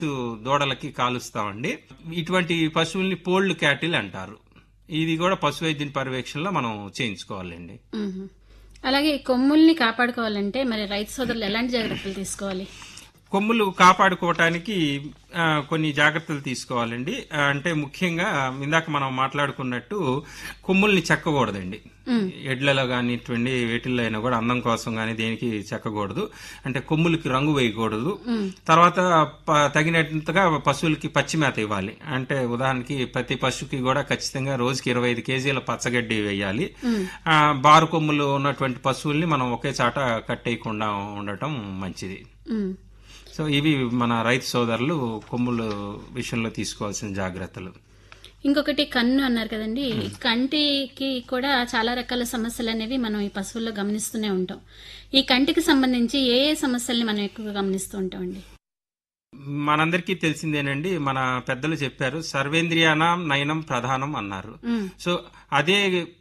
దూడలకి కాలుస్తామండి ఇటువంటి పశువుల్ని fold cattle అంటారు ఇది కూడా పశు వైద్యుని పర్యవేక్షణలో మనం చేయించుకోవాలండి మ్మ్. అలాగే ఈ కొమ్ముల్ని కాపాడుకోవాలంటే మరి రైతు సోదరులు ఎలాంటి జాగ్రత్తలు తీసుకోవాలి కొమ్ములు కాపాడుకోవటానికి ఆ, కొన్ని జాగ్రత్తలు తీసుకోవాలండి ఆ, అంటే ముఖ్యంగా ఇందాక మనం మాట్లాడుకున్నట్టు కొమ్ముల్ని చెక్కకూడదండి ఎడ్లలో కానిటువంటి వేటిల్లో అయినా కూడా అందం కోసం కానీ దేనికి చెక్కకూడదు అంటే కొమ్ములకి రంగు వేయకూడదు తర్వాత ప- తగినంతగా పశువులకి పచ్చి మేత ఇవ్వాలి అంటే ఉదాహరణకి ప్రతి పశువుకి కూడా ఖచ్చితంగా రోజుకి ఇరవై ఐదు కేజీల పచ్చగడ్డి వేయాలి ఆ, బారు కొమ్ములు ఉన్నటువంటి పశువుల్ని మనం ఒకే చాట కట్టేయకుండా ఉండటం మంచిది మ్మ్. సో ఇవి మన రైతు సోదరులు కొమ్ముల విషయంలో తీసుకోవాల్సిన జాగ్రత్తలు ఇంకొకటి కన్ను అన్నారు కదండి ఈ కంటికి కూడా చాలా రకాల సమస్యలు అనేవి మనం ఈ పశువుల్లో గమనిస్తూనే ఉంటాం ఈ కంటికి సంబంధించి ఏ ఏ సమస్యల్ని మనం ఎక్కువగా గమనిస్తూ ఉంటామండి మనందరికీ తెలిసిందేనండి మన పెద్దలు చెప్పారు సర్వేంద్రియానం నయనం ప్రధానం అన్నారు మ్మ్. సో అదే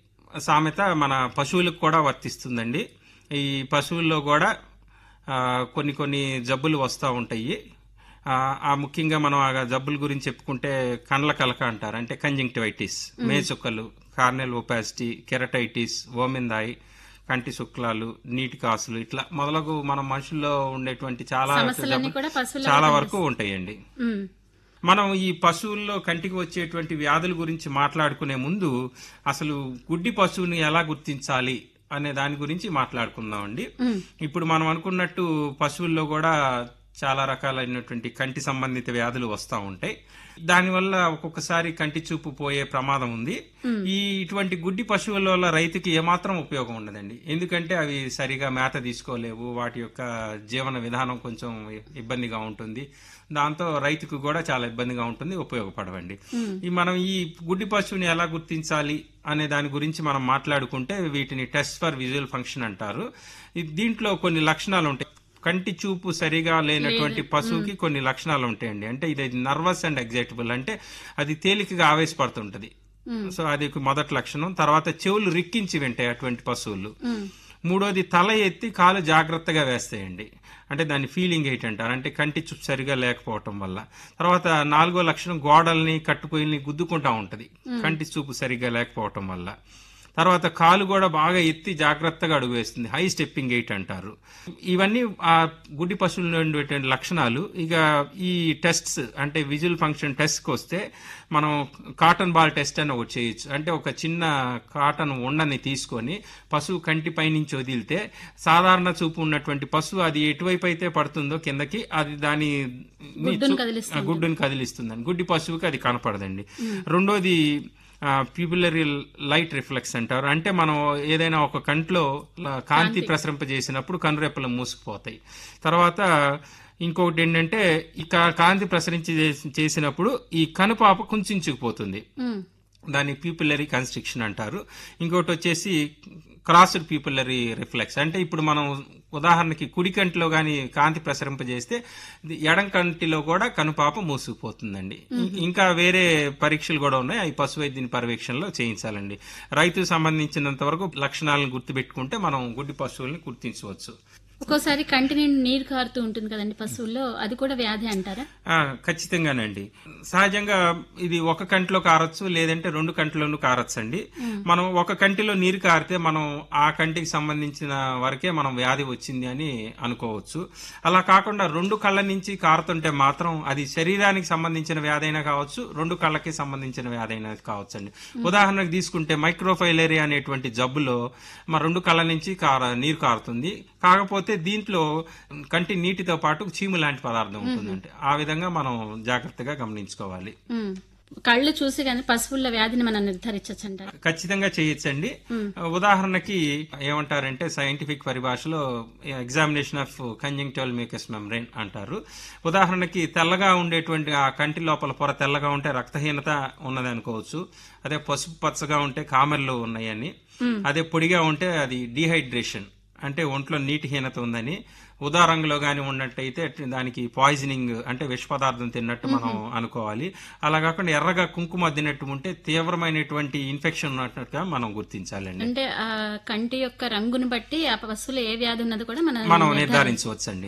సామెత మన పశువులకు కూడా వర్తిస్తుందండి ఈ పశువుల్లో కూడా ఆ, కొన్ని కొన్ని జబ్బులు వస్తూ ఉంటాయి ఆ, ఆ ముఖ్యంగా మనం ఆ జబ్బుల గురించి చెప్పుకుంటే కండ్ల కలక అంటారు అంటే కంజంక్టివైటిస్ మేచుక్కలు కార్నెల్ ఒపాసిటీ కెరటైటిస్ ఓమిందాయి కంటి శుక్లాలు నీటి కాసులు ఇట్లా మొదలగు మన మనుషుల్లో ఉండేటువంటి చాలా సమస్యలన్నీ జబ్బులు కూడా పశువుల్లో చాలా వరకు ఉంటాయండి మ్మ్. మనం ఈ పశువుల్లో కంటికి వచ్చేటువంటి వ్యాధుల గురించి మాట్లాడుకునే ముందు అసలు గుడ్డి పశువుని ఎలా గుర్తించాలి అనే దాని గురించి మాట్లాడుకుందామండి మ్మ్. ఇప్పుడు మనం అనుకున్నట్టు పశువుల్లో కూడా చాలా రకాలైనటువంటి కంటి సంబంధిత వ్యాధులు వస్తూ ఉంటాయి దానివల్ల ఒక్కొక్కసారి కంటి చూపు పోయే ప్రమాదం ఉంది ఈ ఇటువంటి గుడ్డి పశువుల వల్ల రైతుకి ఏమాత్రం ఉపయోగం ఉండదండి ఎందుకంటే అవి సరిగా మేత తీసుకోలేవు వాటి యొక్క జీవన విధానం కొంచెం ఇబ్బందిగా ఉంటుంది దాంతో రైతుకు కూడా చాలా ఇబ్బందిగా ఉంటుంది ఉపయోగపడవండి ఈ మనం ఈ గుడ్డి పశువుని ఎలా గుర్తించాలి అనే దాని గురించి మనం మాట్లాడుకుంటే వీటిని టెస్ట్ ఫర్ విజువల్ ఫంక్షన్ అంటారు ఈ దీంట్లో కొన్ని లక్షణాలు ఉంటాయి కంటి చూపు సరిగా లేనటువంటి పశువుకి కొన్ని లక్షణాలు ఉంటాయండి అంటే ఇది నర్వస్ అండ్ ఎగ్జైటబుల్ అంటే అది తేలికగా ఆవేశపడుతుంటది సో అది ఒక మొదటి లక్షణం తర్వాత చెవులు రిక్కించి వింటాయి అటువంటి పశువులు మ్మ్. మూడోది తల ఎత్తి కాలు జాగ్రత్తగా వేస్తాయండి అంటే దాన్ని ఫీలింగ్ ఎయిట్ అంటారు అంటే కంటి చూపు సరిగా లేకపోవటం వల్ల తర్వాత నాలుగో లక్షణం గోడల్ని కట్టుపోయిల్ని గుద్దుకుంటా ఉంటది కంటి చూపు సరిగా లేకపోవటం వల్ల తర్వాత కాలు కూడా బాగా ఎత్తి జాగ్రత్తగా అడుగు వేస్తుంది హై స్టెప్పింగ్ ఎయిట్ అంటారు ఇవన్నీ ఆ గుడ్డి పశువుల ఉండేటువంటి లక్షణాలు ఇక ఈ టెస్ట్స్ అంటే విజువల్ ఫంక్షన్ టెస్ట్కి వస్తే మనం కాటన్ బాల్ టెస్ట్ అని ఒకటి చేయొచ్చు అంటే ఒక చిన్న కాటన్ ఉండని తీసుకొని పశువు కంటి పైనుంచి వదిలితే సాధారణ చూపు ఉన్నటువంటి పశువు అది ఎటువైపు అయితే పడుతుందో కిందకి అది దాని గుడ్డును కదిలిస్తుంది. గుడ్డుని కదిలిస్తుందండి గుడ్డి పశువుకి అది కనపడదండి రెండోది ప్యూబులరీ లైట్ రిఫ్లెక్స్ అంటారు అంటే మనం ఏదైనా ఒక కంట్లో ల- కాంతి ప్రసరింపజేసినప్పుడు కనురెప్పలు మూసుకుపోతాయి తర్వాత ఇంకొకటి ఏంటంటే ఈ కా- కాంతి ప్రసరించి చేసి- చేసినప్పుడు ఈ కనుపాప కుంచుకుపోతుంది మ్మ్. దాన్ని పీపులరీ కన్స్ట్రిక్షన్ అంటారు ఇంకోటి వచ్చేసి క్రాస్డ్ పీపులరీ రిఫ్లెక్స్ అంటే ఇప్పుడు మనం ఉదాహరణకి కుడి కంటిలో గాని కాంతి ప్రసరింపజేస్తే ఇది ఎడం కంటిలో కూడా కనుపాప మూసుకుపోతుందండి ఇం- ఇంకా వేరే పరీక్షలు కూడా ఉన్నాయి అవి పశు వైద్యుని పర్యవేక్షణలో చేయించాలండి రైతుకు సంబంధించినంత వరకు లక్షణాలను గుర్తుపెట్టుకుంటే మనం గుడ్డి పశువుల్ని గుర్తించవచ్చు ఒక్కోసారి కంటి నుండి నీరు కారుతూ ఉంటుంది కదండి పశువుల్లో అది కూడా వ్యాధి అంటారా ఆ, ఖచ్చితంగానండి సహజంగా ఇది ఒక కంటిలో కారొచ్చు లేదంటే రెండు కంటిలోనూ కారొచ్చు అండి మనం ఒక కంటిలో నీరు కారితే మనం ఆ కంటికి సంబంధించిన వరకే మనం వ్యాధి వచ్చింది అని అనుకోవచ్చు అలా కాకుండా రెండు కళ్ళ నుంచి కారుతుంటే మాత్రం అది శరీరానికి సంబంధించిన వ్యాధి అయినా కావచ్చు రెండు కళ్ళకి సంబంధించిన వ్యాధి అయినా కావచ్చు అండి ఉదాహరణకు తీసుకుంటే మైక్రోఫైలేరియా అనేటువంటి జబ్బులో మా రెండు కళ్ళ నుంచి కార నీరు కారుతుంది కాకపోతే దీంట్లో కంటి నీటితో పాటు చీము లాంటి పదార్థం ఉంటుందంటే ఆ విధంగా మనం జాగ్రత్తగా గమనించుకోవాలి మ్మ్. కళ్ళు చూసి కానీ పశువుల వ్యాధిని మనం నిర్ధారించవచ్చు అంటారు ఖచ్చితంగా చేయొచ్చండి ఉదాహరణకి ఏమంటారంటే సైంటిఫిక్ పరిభాషలో examination of conjunctival mucous membrane అంటారు ఉదాహరణకి తెల్లగా ఉండేటువంటి ఆ కంటి లోపల పొర తెల్లగా ఉంటే రక్తహీనత ఉన్నది అనుకోవచ్చు అదే పసుపు పచ్చగా ఉంటే కామెర్లు ఉన్నాయని అదే పొడిగా ఉంటే అది డీహైడ్రేషన్ అంటే ఒంట్లో నీటిహీనత ఉందని ఉదా రంగులో గాని ఉన్నట్టయితే దానికి పాయిజనింగ్ అంటే విష పదార్థం తిన్నట్టు మనం అనుకోవాలి అలా కాకుండా ఎర్రగా కుంకుమ అద్దినట్టు ఉంటే తీవ్రమైనటువంటి ఇన్ఫెక్షన్ ఉన్నట్టుగా మనం గుర్తించాలండి అంటే ఆ కంటి యొక్క రంగును బట్టి ఆ పశువులు ఏ వ్యాధి ఉన్నది కూడా మనం మనం నిర్ధారించవచ్చండి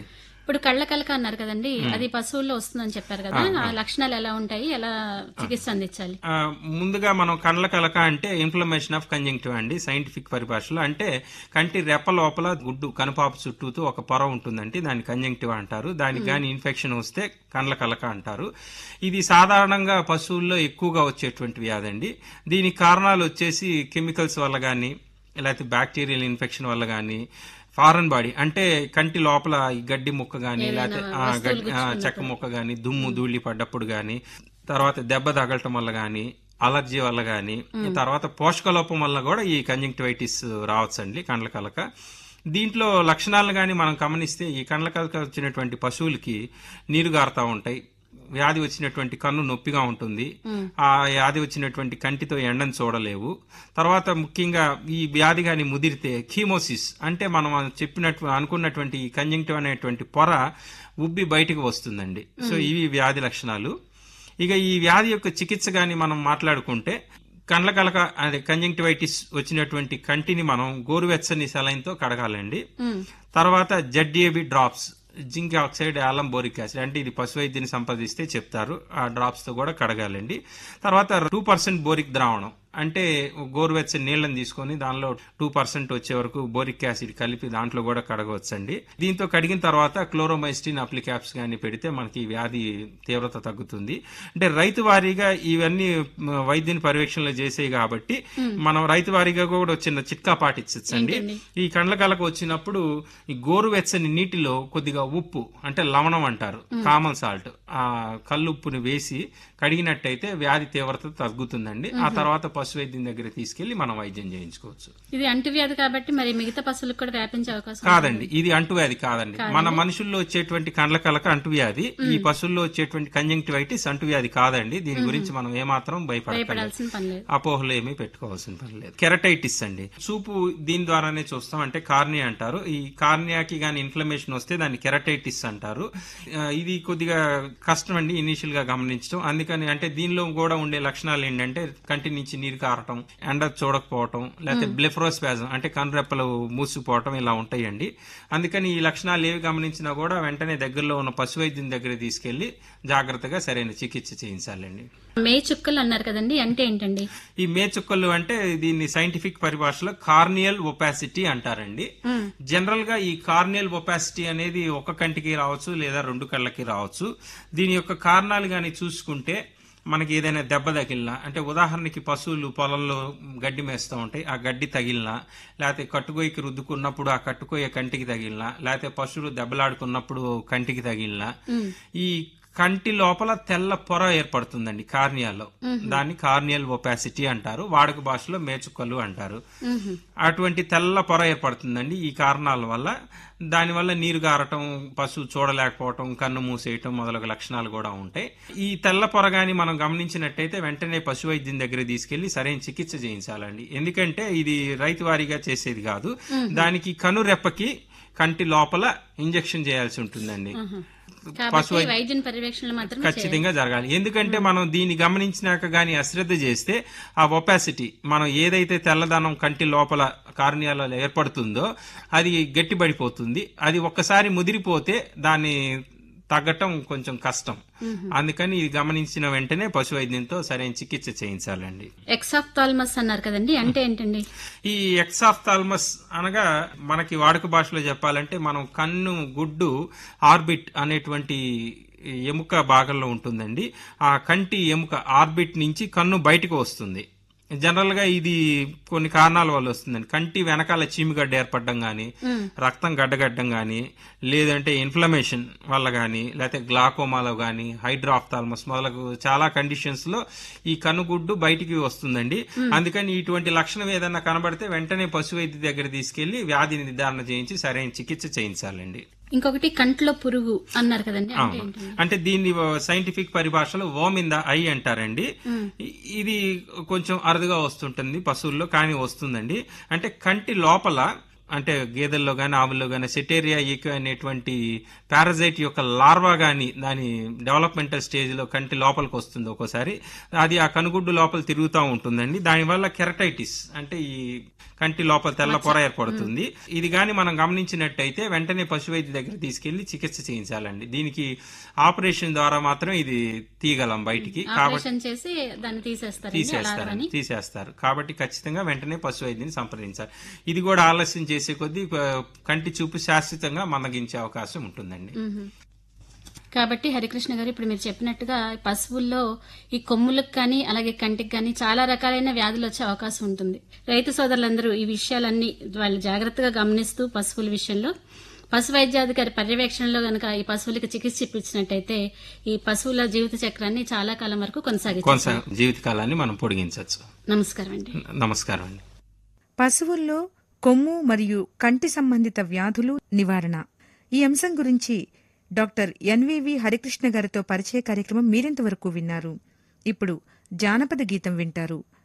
ఇప్పుడు కళ్ళ కలక అన్నారు కదండి అది పశువుల్లో వస్తుందని చెప్పారు కదా ఆ లక్షణాలు ఎలా ఉంటాయి ఎలా చికిత్స అందించాలి ఆ, ముందుగా మనం కండ్ల కలక అంటే ఇన్ఫ్లమేషన్ ఆఫ్ కంజంక్టివ్ అండి సైంటిఫిక్ పరిభాషలో అంటే కంటి రెప్ప లోపల గుడ్డు కనుపాపు చుట్టూతో ఒక పొర ఉంటుందండి దాన్ని కంజంక్టివ్ అంటారు దానికి కానీ ఇన్ఫెక్షన్ వస్తే కండ్ల కలక అంటారు ఇది సాధారణంగా పశువుల్లో ఎక్కువగా వచ్చేటువంటి వ్యాధి అండి దీనికి కారణాలు వచ్చేసి కెమికల్స్ వల్ల కానీ లేకపోతే బ్యాక్టీరియల్ ఇన్ఫెక్షన్ వల్ల కానీ ఫారెన్ బాడీ అంటే కంటి లోపల ఈ గడ్డి ముక్క గాని లేకపోతే ఆ, గడ్డి ఆ, చెక్క ముక్క గాని దుమ్ము ధూళి పడ్డప్పుడు గాని తర్వాత దెబ్బ తగలటం వల్ల గాని అలర్జీ వల్ల గాని తర్వాత పోషకలోపం వల్ల కూడా ఈ కంజంక్టివైటిస్ రావచ్చండి కండ్ల కలక దీంట్లో లక్షణాలు గాని మనం గమనిస్తే ఈ కండ్ల కలక వచ్చినటువంటి పశువులకి నీరు గారుతా ఉంటాయి వ్యాధి వచ్చినటువంటి కన్ను నొప్పిగా ఉంటుంది ఆ వ్యాధి వచ్చినటువంటి కంటితో ఎండను చూడలేవు తర్వాత ముఖ్యంగా ఈ వ్యాధి గాని ముదిరితే కీమోసిస్ అంటే మనం చెప్పినట్టు అనుకున్నటువంటి ఈ కంజంక్టివ్ అనేటువంటి పొర ఉబ్బి బయటకు వస్తుందండి సో ఇవి వ్యాధి లక్షణాలు ఇక ఈ వ్యాధి యొక్క చికిత్స గాని మనం మాట్లాడుకుంటే కండ్ల కలక అదే కంజంక్టివైటిస్ వచ్చినటువంటి కంటిని మనం గోరువెచ్చని సెలైన్తో కడగాలండి తర్వాత ZDAB drops zinc oxide alum boric acid అంటే ఇది పశు వైద్యుని సంపాదిస్తే చెప్తారు ఆ డ్రాప్స్ తో కూడా కడగాలండి తర్వాత టూ పర్సెంట్ బోరిక్ ద్రావణం అంటే గోరువెచ్చని నీళ్ళని తీసుకొని దానిలో టూ పర్సెంట్ వచ్చే వరకు బోరిక్ యాసిడ్ కలిపి దాంట్లో కూడా కడగవచ్చండి దీంతో కడిగిన తర్వాత క్లోరోమైస్టిన్ అప్లికాప్స్ కానీ పెడితే మనకి ఈ వ్యాధి తీవ్రత తగ్గుతుంది అంటే రైతు వారీగా ఇవన్నీ మ, వైద్యుని పర్యవేక్షణలో చేసేవి కాబట్టి మనం రైతు వారీగా కూడా చిన్న చిట్కా పాటించండి ఈ కండ్ల కలకు వచ్చినప్పుడు ఈ గోరువెచ్చని నీటిలో కొద్దిగా ఉప్పు అంటే లవణం అంటారు కామన్ సాల్ట్ ఆ కల్లుప్పుని వేసి కడిగినట్టయితే వ్యాధి తీవ్రత తగ్గుతుందండి ఆ తర్వాత పశు వైద్యం దగ్గర తీసుకెళ్లి మనం వైద్యం చేయించుకోవచ్చు ఇది అంటువ్యాధి కాబట్టి మరి మిగతా పశువులకు కూడా వ్యాపించే అవకాశం ఉంది. కాదండి ఇది అంటువ్యాధి కాదండి మన మనుషుల్లో వచ్చేటువంటి కండ్ల కలక అంటువ్యాధి ఈ పశువుల్లో వచ్చేటువంటి కంజంక్టివైటిస్ అంటువ్యాధి కాదండి దీని గురించి మనం ఏమాత్రం భయపడలేదు భయపడాల్సిన పని లేదు అపోహలు ఏమీ పెట్టుకోవాల్సిన పని లేదు కెరటైటిస్ అండి చూపు దీని ద్వారానే చూస్తాం అంటే కార్నియా అంటారు ఈ కార్నియాకి గాని ఇన్ఫ్లమేషన్ వస్తే దాన్ని కెరటైటిస్ అంటారు ఆ, ఇది కొద్దిగా కష్టం అండి ఇనీషియల్ గా గమనించడం అందుకని అంటే దీనిలో కూడా ఉండే లక్షణాలు ఏంటంటే కంటి నుంచి నీరు కారటం ఎండ చూడకపోవటం లేకపోతే బ్లెఫ్రోస్పాజం అంటే కనురెప్పలు మూసుకుపోవటం ఇలా ఉంటాయండి అందుకని ఈ లక్షణాలు ఏవి గమనించినా కూడా వెంటనే దగ్గరలో ఉన్న పశు వైద్యం దగ్గర తీసుకెళ్లి జాగ్రత్తగా సరైన చికిత్స చేయించాలండి మే చుక్కలు అన్నారు కదండి అంటే ఏంటండి ఈ మేచుక్కలు అంటే దీన్ని సైంటిఫిక్ పరిభాషలో కార్నియల్ ఒపాసిటీ అంటారండి జనరల్ గా ఈ కార్నియల్ ఒపాసిటీ అనేది ఒక కంటికి రావచ్చు లేదా రెండు కళ్ళకి రావచ్చు దీని యొక్క కారణాలు గాని చూసుకుంటే మనకి ఏదైనా దెబ్బ తగిలినా అంటే ఉదాహరణకి పశువులు పొలంలో గడ్డి మేస్తూ ఉంటాయి ఆ గడ్డి తగిలినా లేకపోతే కట్టుకొయ్యకి రుద్దుకున్నప్పుడు ఆ కట్టుకొయ్య కంటికి తగిలినా లేకపోతే పశువులు దెబ్బలాడుకున్నప్పుడు కంటికి తగిలినా ఈ కంటి లోపల తెల్ల పొర ఏర్పడుతుందండి కార్నియాలో దాన్ని కార్నియల్ ఒపాసిటీ అంటారు వాడుక భాషలో మేచుక్కలు అంటారు అటువంటి తెల్ల పొర ఏర్పడుతుందండి ఈ కారణాల వల్ల దానివల్ల నీరు గారటం పశువు చూడలేకపోవటం కన్ను మూసేయటం మొదలగు లక్షణాలు కూడా ఉంటాయి ఈ తెల్ల పొర గాని మనం గమనించినట్టయితే వెంటనే పశు వైద్యం దగ్గర తీసుకెళ్లి సరైన చికిత్స చేయించాలండి ఎందుకంటే ఇది రైతు వారీగా చేసేది కాదు దానికి కనురెప్పకి కంటి లోపల ఇంజెక్షన్ చేయాల్సి ఉంటుందండి కాబట్టి వైద్యుని పర్యవేక్షణలో మాత్రం ఖచ్చితంగా జరగాలి ఎందుకంటే మనం దీన్ని గమనించినాక గానీ అశ్రద్ధ చేస్తే ఆ ఒపాసిటీ మనం ఏదైతే తెల్లదనం కంటి లోపల కార్నియాలో ఏర్పడుతుందో అది గట్టిపడిపోతుంది అది ఒక్కసారి ముదిరిపోతే దాన్ని తగ్గటం కొంచెం కష్టం అందుకని ఇది గమనించిన వెంటనే పశు వైద్యంతో సరైన చికిత్స చేయించాలండి ఎక్సాఫ్థాల్మస్ అన్నారు కదండి అంటే ఏంటండి ఈ ఎక్సాఫ్థాల్మస్ అనగా మనకి వాడుక భాషలో చెప్పాలంటే మనం కన్ను గుడ్డు ఆర్బిట్ అనేటువంటి ఎముక భాగంలో ఉంటుందండి ఆ కంటి ఎముక ఆర్బిట్ నుంచి కన్ను బయటకు వస్తుంది జనరల్ గా ఇది కొన్ని కారణాల వల్ల వస్తుందండి కంటి వెనకాల చీమిగడ్డ ఏర్పడడం గాని రక్తం గడ్డగడ్డం గాని లేదంటే ఇన్ఫ్లమేషన్ వల్ల గాని లేకపోతే గ్లాకోమాలో గాని హైడ్రాఫ్థాల్మస్ మొదలగు చాలా కండిషన్స్ లో ఈ కనుగుడ్డు బయటికి వస్తుందండి అందుకని ఇటువంటి లక్షణం ఏదైనా కనబడితే వెంటనే పశు వైద్య దగ్గర తీసుకెళ్లి వ్యాధి నిర్ధారణ చేయించి సరైన చికిత్స చేయించాలండి ఇంకొకటి కంట్లో పురుగు అన్నారు కదండి అంటే ఏంటండి అంటే దీన్ని సైంటిఫిక్ పరిభాషలో ఓమ్ ఇన్ ద ఐ అంటారండి ఇ- ఇది కొంచెం అరుదుగా వస్తుంటుంది పశువుల్లో కానీ వస్తుందండి అంటే కంటి లోపల అంటే గేదెల్లో గానీ ఆవుల్లో గానీ సెటేరియా ఈకో అనేటువంటి పారాజైట్ యొక్క లార్వా గానీ దాని డెవలప్మెంటల్ స్టేజ్ లో కంటి లోపలికి వస్తుంది ఒక్కోసారి అది ఆ కనుగుడ్డు లోపల తిరుగుతూ ఉంటుందండి దానివల్ల కెరటైటిస్ అంటే ఈ కంటి లోపల తెల్ల పొర ఏర్పడుతుంది ఇది గాని మనం గమనించినట్టయితే వెంటనే పశువైద్య దగ్గర తీసుకెళ్లి చికిత్స చేయించాలండి దీనికి ఆపరేషన్ ద్వారా మాత్రం ఇది తీయగలం బయటికి కాబట్టి ఆపరేషన్ చేసి దాన్ని తీసేస్తారండి ఆ తీసేస్తారు లార్వాని తీసేస్తారు కాబట్టి ఖచ్చితంగా వెంటనే పశు వైద్యుని సంప్రదించాలి ఇది కూడా ఆలస్యం చేసే కొద్దీ ఆ, కంటి చూపు శాశ్వతంగా మందగించే అవకాశం ఉంటుందండి మ్మ్. కాబట్టి హరికృష్ణ గారు ఇప్పుడు మీరు చెప్పినట్టుగా పశువుల్లో ఈ కొమ్ములకు కానీ అలాగే కంటికి కానీ చాలా రకాలైన వ్యాధులు వచ్చే అవకాశం ఉంటుంది రైతు సోదరులందరూ ఈ విషయాలన్నీ వాళ్ళు జాగ్రత్తగా గమనిస్తూ పశువుల విషయంలో పశు వైద్యాధికారి పర్యవేక్షణలో గనక ఈ పశువులకు చికిత్స ఇప్పించినట్టయితే ఈ పశువుల జీవిత చక్రాన్ని చాలా కాలం వరకు కొనసాగించారు కొంత జీవితకాలాన్ని మనం పొడిగించవచ్చు నమస్కారం అండి నమస్కారం అండి పశువుల్లో కొమ్ము మరియు కంటి సంబంధిత వ్యాధులు నివారణ ఈ అంశం గురించి డాక్టర్ ఎన్వివి హరికృష్ణ గారితో పరిచయ కార్యక్రమం మీరింతవరకు విన్నారు ఇప్పుడు జానపద గీతం వింటారు